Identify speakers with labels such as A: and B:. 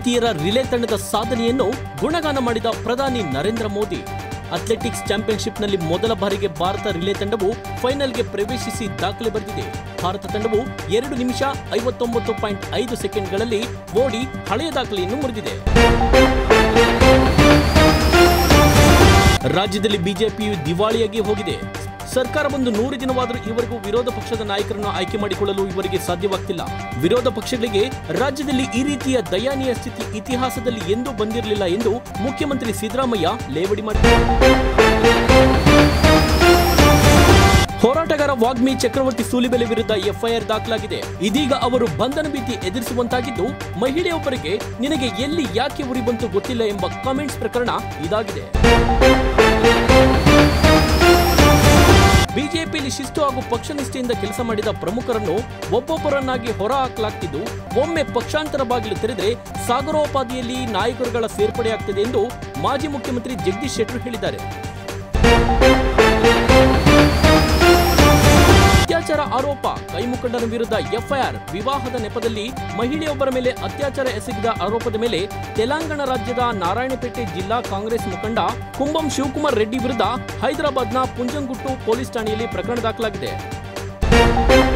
A: ಭಾರತೀಯರ ರಿಲೇ ತಂಡದ ಸಾಧನೆಯನ್ನು ಗುಣಗಾನ ಮಾಡಿದ ಪ್ರಧಾನಿ ನರೇಂದ್ರ ಮೋದಿ ಅಥ್ಲೆಟಿಕ್ಸ್ ಚಾಂಪಿಯನ್ಶಿಪ್ನಲ್ಲಿ ಮೊದಲ ಬಾರಿಗೆ ಭಾರತ ರಿಲೇ ತಂಡವು ಫೈನಲ್ಗೆ ಪ್ರವೇಶಿಸಿ ದಾಖಲೆ ಬರೆದಿದೆ ಭಾರತ ತಂಡವು ಎರಡು ನಿಮಿಷ ಐವತ್ತೊಂಬತ್ತು ಪಾಯಿಂಟ್ ಐದು ಸೆಕೆಂಡ್ಗಳಲ್ಲಿ ಓಡಿ ಹಳೆಯ ದಾಖಲೆಯನ್ನು ಮುರಿದಿದೆ ರಾಜ್ಯದಲ್ಲಿ ಬಿಜೆಪಿಯು ದಿವಾಳಿಯಾಗಿ ಹೋಗಿದೆ ಸರ್ಕಾರ ಬಂದು ನೂರು ದಿನವಾದರೂ ಇವರೆಗೂ ವಿರೋಧ ಪಕ್ಷದ ನಾಯಕರನ್ನು ಆಯ್ಕೆ ಮಾಡಿಕೊಳ್ಳಲು ಇವರಿಗೆ ಸಾಧ್ಯವಾಗ್ತಿಲ್ಲ ವಿರೋಧ ಪಕ್ಷಗಳಿಗೆ ರಾಜ್ಯದಲ್ಲಿ ಈ ರೀತಿಯ ದಯಾನೀಯ ಸ್ಥಿತಿ ಇತಿಹಾಸದಲ್ಲಿ ಎಂದೂ ಬಂದಿರಲಿಲ್ಲ ಎಂದು ಮುಖ್ಯಮಂತ್ರಿ ಸಿದ್ದರಾಮಯ್ಯ ಲೇವಡಿ ಮಾಡಿದ್ದಾರೆ ಹೋರಾಟಗಾರ ವಾಗ್ಮಿ ಚಕ್ರವರ್ತಿ ಸೂಲಿಬೆಲೆ ವಿರುದ್ಧ ಎಫ್ಐಆರ್ ದಾಖಲಾಗಿದೆ ಇದೀಗ ಅವರು ಬಂಧನ ಭೀತಿ ಎದುರಿಸುವಂತಾಗಿದ್ದು ಮಹಿಳೆಯೊಬ್ಬರಿಗೆ ನಿನಗೆ ಎಲ್ಲಿ ಯಾಕೆ ಉರಿ ಬಂತು ಗೊತ್ತಿಲ್ಲ ಎಂಬ ಕಾಮೆಂಟ್ಸ್ ಪ್ರಕರಣ ಇದಾಗಿದೆ ಬಿಜೆಪಿಯಲ್ಲಿ ಶಿಸ್ತು ಹಾಗೂ ಪಕ್ಷನಿಷ್ಠೆಯಿಂದ ಕೆಲಸ ಮಾಡಿದ ಪ್ರಮುಖರನ್ನು ಒಬ್ಬೊಬ್ಬರನ್ನಾಗಿ ಹೊರ ಹಾಕಲಾಗ್ತಿದ್ದು ಒಮ್ಮೆ ಪಕ್ಷಾಂತರ ಬಾಗಿಲು ತೆರೆದರೆ ಸಾಗರೋಪಾದಿಯಲ್ಲಿ ನಾಯಕರುಗಳ ಸೇರ್ಪಡೆಯಾಗ್ತಿದೆ ಎಂದು ಮಾಜಿ ಮುಖ್ಯಮಂತ್ರಿ ಜಗದೀಶ್ ಶೆಟ್ಟರ್ ಹೇಳಿದ್ದಾರೆ ಅತ್ಯಾಚಾರ ಆರೋಪ ಕೈ ಮುಖಂಡನ ವಿರುದ್ಧ ಎಫ್ಐಆರ್ ವಿವಾಹದ ನೆಪದಲ್ಲಿ ಮಹಿಳೆಯೊಬ್ಬರ ಮೇಲೆ ಅತ್ಯಾಚಾರ ಎಸಗಿದ ಆರೋಪದ ಮೇಲೆ ತೆಲಂಗಾಣ ರಾಜ್ಯದ ನಾರಾಯಣಪೇಟೆ ಜಿಲ್ಲಾ ಕಾಂಗ್ರೆಸ್ ಮುಖಂಡ ಕುಂಬಂ ಶಿವಕುಮಾರ್ ರೆಡ್ಡಿ ವಿರುದ್ಧ ಹೈದರಾಬಾದ್ನ ಪುಂಜಂಗುಟ್ಟು ಪೊಲೀಸ್ ಠಾಣೆಯಲ್ಲಿ ಪ್ರಕರಣ ದಾಖಲಾಗಿದೆ